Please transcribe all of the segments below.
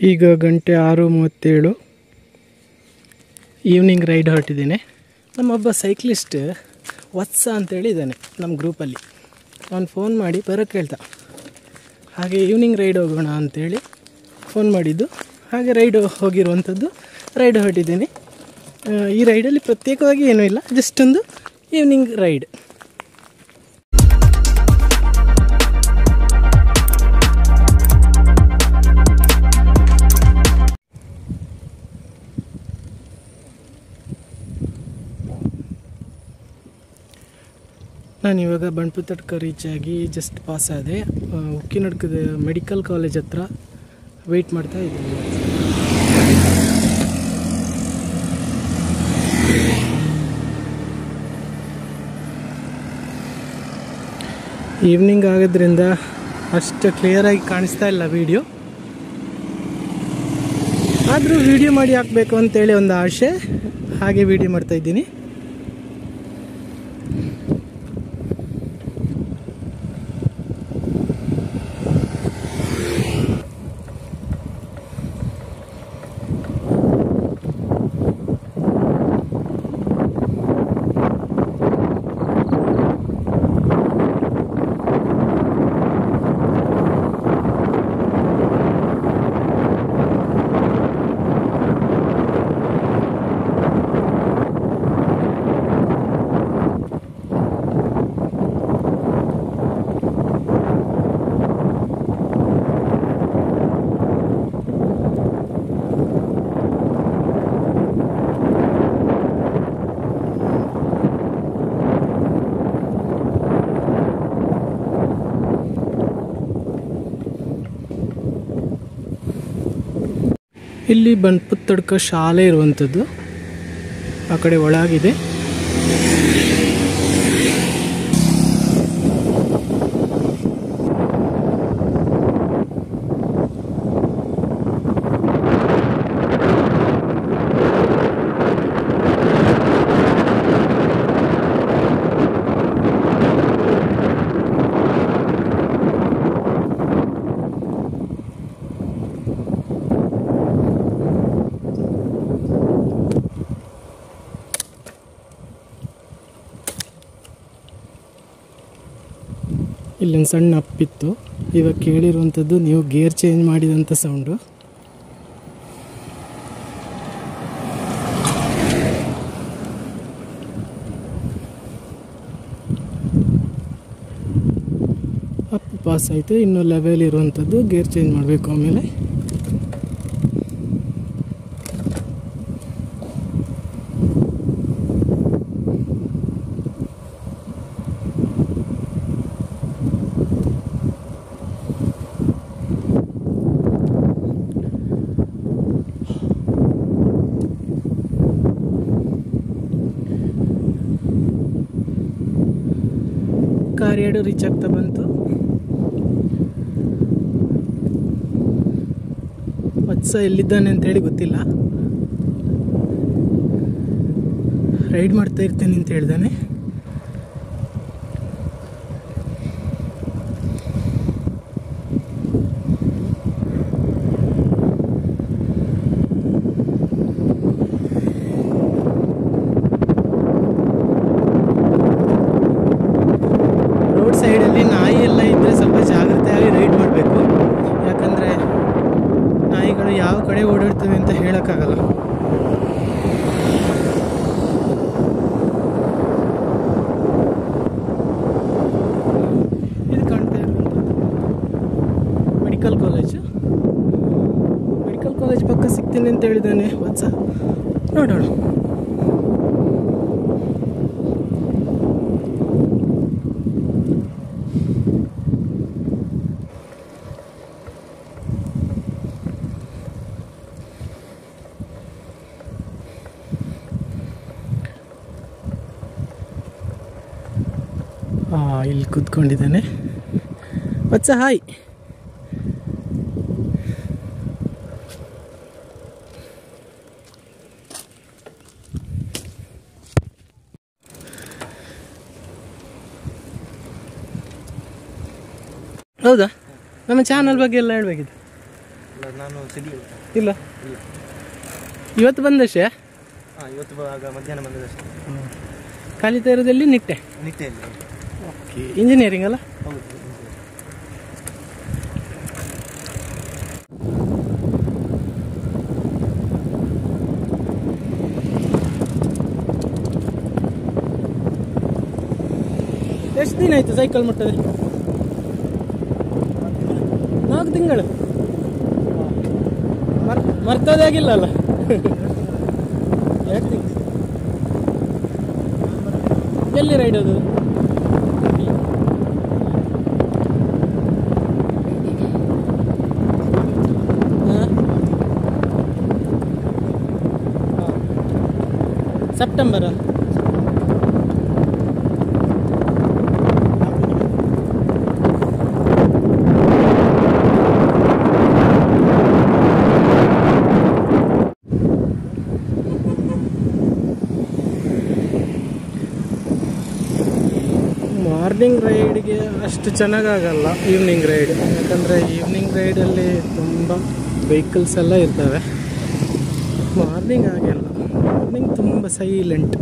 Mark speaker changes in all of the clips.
Speaker 1: ಈಗ ಗಂಟೆ ಆರು ಮೂವತ್ತೇಳು ಈವ್ನಿಂಗ್ ರೈಡ್ ಹೊರಟಿದ್ದೀನಿ ನಮ್ಮೊಬ್ಬ ಸೈಕ್ಲಿಸ್ಟ್ ವತ್ಸ ಅಂತೇಳಿ ಇದ್ದಾನೆ ನಮ್ಮ ಗ್ರೂಪಲ್ಲಿ ಅವ್ನು ಫೋನ್ ಮಾಡಿ ಬರೋಕ್ಕೆ ಹೇಳ್ದ ಹಾಗೆ ಈವ್ನಿಂಗ್ ರೈಡ್ ಹೋಗೋಣ ಅಂತೇಳಿ ಫೋನ್ ಮಾಡಿದ್ದು ಹಾಗೆ ರೈಡ್ ಹೋಗಿರುವಂಥದ್ದು ರೈಡ್ ಹೊರಟಿದ್ದೀನಿ ಆ, ಈ ರೈಡಲ್ಲಿ ಪ್ರತ್ಯೇಕವಾಗಿ ಏನೂ ಇಲ್ಲ ಜಸ್ಟ್ ಒಂದು ಈವ್ನಿಂಗ್ ರೈಡ್ ನಾನು ಇವಾಗ ಬಂಡ್ಪುತ್ತಡ್ಕ ರೀಚ್ ಆಗಿ ಜಸ್ಟ್ ಪಾಸ್ ಆದೆ ಆ, ಉಕ್ಕಿನಡ್ಕದ ಮೆಡಿಕಲ್ ಕಾಲೇಜ್ ಹತ್ರ ವೆಯ್ಟ್ ಮಾಡ್ತಾ ಇದ್ದೀನಿ ಈವ್ನಿಂಗ್ ಆಗೋದ್ರಿಂದ ಅಷ್ಟು ಕ್ಲಿಯರಾಗಿ ಕಾಣಿಸ್ತಾ ಇಲ್ಲ ವಿಡಿಯೋ ಆದರೂ ವಿಡಿಯೋ ಮಾಡಿ ಹಾಕಬೇಕು ಅಂತೇಳಿ ಒಂದು ಆಸೆ ಹಾಗೆ ವಿಡಿಯೋ ಮಾಡ್ತಾ ಇದ್ದೀನಿ ಇಲ್ಲಿ ಬಂಡ್ಪುತ್ತಡ್ಕ ಶಾಲೆ ಇರುವಂಥದ್ದು ಆ ಕಡೆ ಒಳಗಿದೆ ಇಲ್ಲೊಂದು ಸಣ್ಣ ಅಪ್ಪಿತ್ತು ಇವಾಗ ಕೇಳಿರುವಂಥದ್ದು ನೀವು ಗೇರ್ ಚೇಂಜ್ ಮಾಡಿದಂಥ ಸೌಂಡು ಅಪ್ ಪಾಸ್ ಆಯಿತು ಇನ್ನು ಲೆವೆಲ್ ಇರುವಂಥದ್ದು ಗೇರ್ ಚೇಂಜ್ ಮಾಡಬೇಕು ಆಮೇಲೆ ಕಾರ್ ಎರಡು ರೀಚ್ ಆಗ್ತಾ ಬಂತು ವತ್ಸ ಎಲ್ಲಿದ್ದಾನೆ ಅಂತ ಹೇಳಿ ಗೊತ್ತಿಲ್ಲ ರೈಡ್ ಮಾಡ್ತಾ ಇರ್ತೇನೆ ಅಂತ ಹೇಳ್ದಾನೆ ರೋಡ್ ಸೈಡಲ್ಲಿ ನಾಯಿ ಎಲ್ಲ ಇದ್ದರೆ ಸ್ವಲ್ಪ ಜಾಗ್ರತೆಯಾಗಿ ರೈಡ್ ಮಾಡಬೇಕು ಯಾಕಂದರೆ ನಾಯಿಗಳು ಯಾವ ಕಡೆ ಓಡಾಡ್ತವೆ ಅಂತ ಹೇಳೋಕ್ಕಾಗಲ್ಲ ಇದು ಕಾಣ್ತಾ ಇರುವಂಥದ್ದು ಮೆಡಿಕಲ್ ಕಾಲೇಜು ಮೆಡಿಕಲ್ ಕಾಲೇಜ್ ಪಕ್ಕ ಸಿಗ್ತೀನಿ ಅಂತ ಹೇಳಿದ್ದಾನೆ ವತ್ಸ ನೋಡೋಣ ಆ, ಇಲ್ಲಿ ಕೂತ್ಕೊಂಡಿದ್ದಾನೆ ವತ್ಸ ಹಾಯ್ ಹೌದಾ ನಮ್ಮ ಚಾನಲ್ ಬಗ್ಗೆ ಎಲ್ಲ ಹೇಳ್ಬೇಕಿತ್ತು
Speaker 2: ಅಲ್ಲ ನಾನು ಸಿಡಿ
Speaker 1: ಇಲ್ಲ
Speaker 2: ಇಲ್ಲ
Speaker 1: ಇವತ್ತು ಬಂದಷ್ಟೇ
Speaker 2: ಹಾಂ ಇವತ್ತು ಆಗ ಮಧ್ಯಾಹ್ನ ಬಂದದಷ್ಟೇ
Speaker 1: ಖಾಲಿ ತೇರದಲ್ಲಿ ನಿಟ್ಟೆ
Speaker 2: ನಿಟ್ಟೆಯಲ್ಲಿ
Speaker 1: ಓಕೆ ಇಂಜಿನಿಯರಿಂಗ್ ಅಲ್ಲ
Speaker 2: ಹೌದು
Speaker 1: ಎಷ್ಟು ದಿನ ಆಯ್ತು ಸೈಕಲ್ ಮುಟ್ಟದೆ ನಾಲ್ಕು ತಿಂಗಳು ಮರ್ ಮರ್ತೋದೇ ಆಗಿಲ್ಲ ಅಲ್ಲ ಎರಡು ತಿಂಗಳು ಎಲ್ಲಿ ರೈಡ್ ಅದು ಸೆಪ್ಟೆಂಬರ್ ಮಾರ್ನಿಂಗ್ ರೈಡ್ಗೆ ಅಷ್ಟು ಚೆನ್ನಾಗಾಗಲ್ಲ ಈವ್ನಿಂಗ್ ರೈಡ್ ಯಾಕಂದರೆ ಈವ್ನಿಂಗ್ ರೈಡಲ್ಲಿ ತುಂಬ ವೆಹಿಕಲ್ಸ್ ಎಲ್ಲ ಇರ್ತವೆ ಮಾರ್ನಿಂಗ್ ಆಗಿಲ್ಲ ಮಾರ್ನಿಂಗ್ ತುಂಬ ಸೈಲೆಂಟ್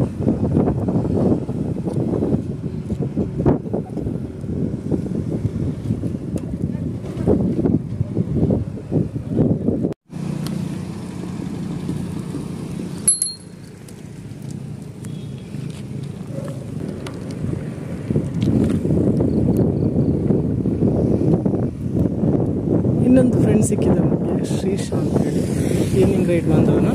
Speaker 1: ಇನ್ನೊಂದು ಫ್ರೆಂಡ್ ಸಿಕ್ಕಿದ ನಮಗೆ ಶ್ರೀಶ್ ಅಂತ ಹೇಳಿ ಈವ್ನಿಂಗ್ ರೈಡ್ ಬಂದವನು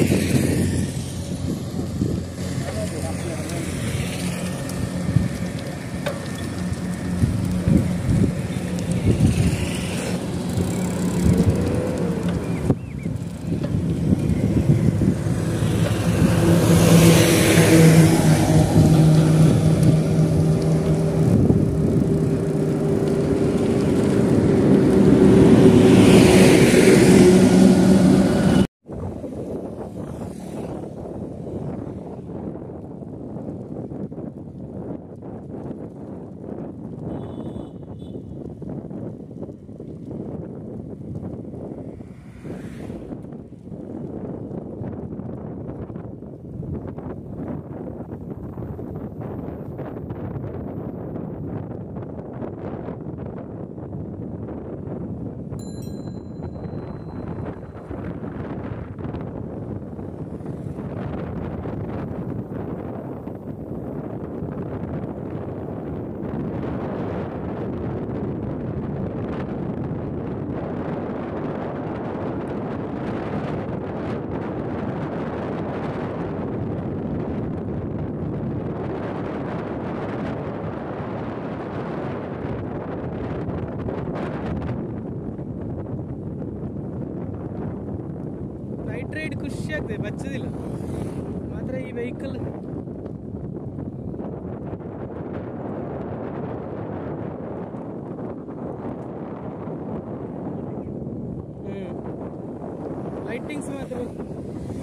Speaker 1: ನೈಟ್ ರೈಡ್ ಖುಷಿ ಆಗ್ತದೆ ಬಚ್ಚದಿಲ್ಲ ಮಾತ್ರ ಈ ವೆಹಿಕಲ್ ಲೈಟಿಂಗ್ಸ್ ಮಾತ್ರ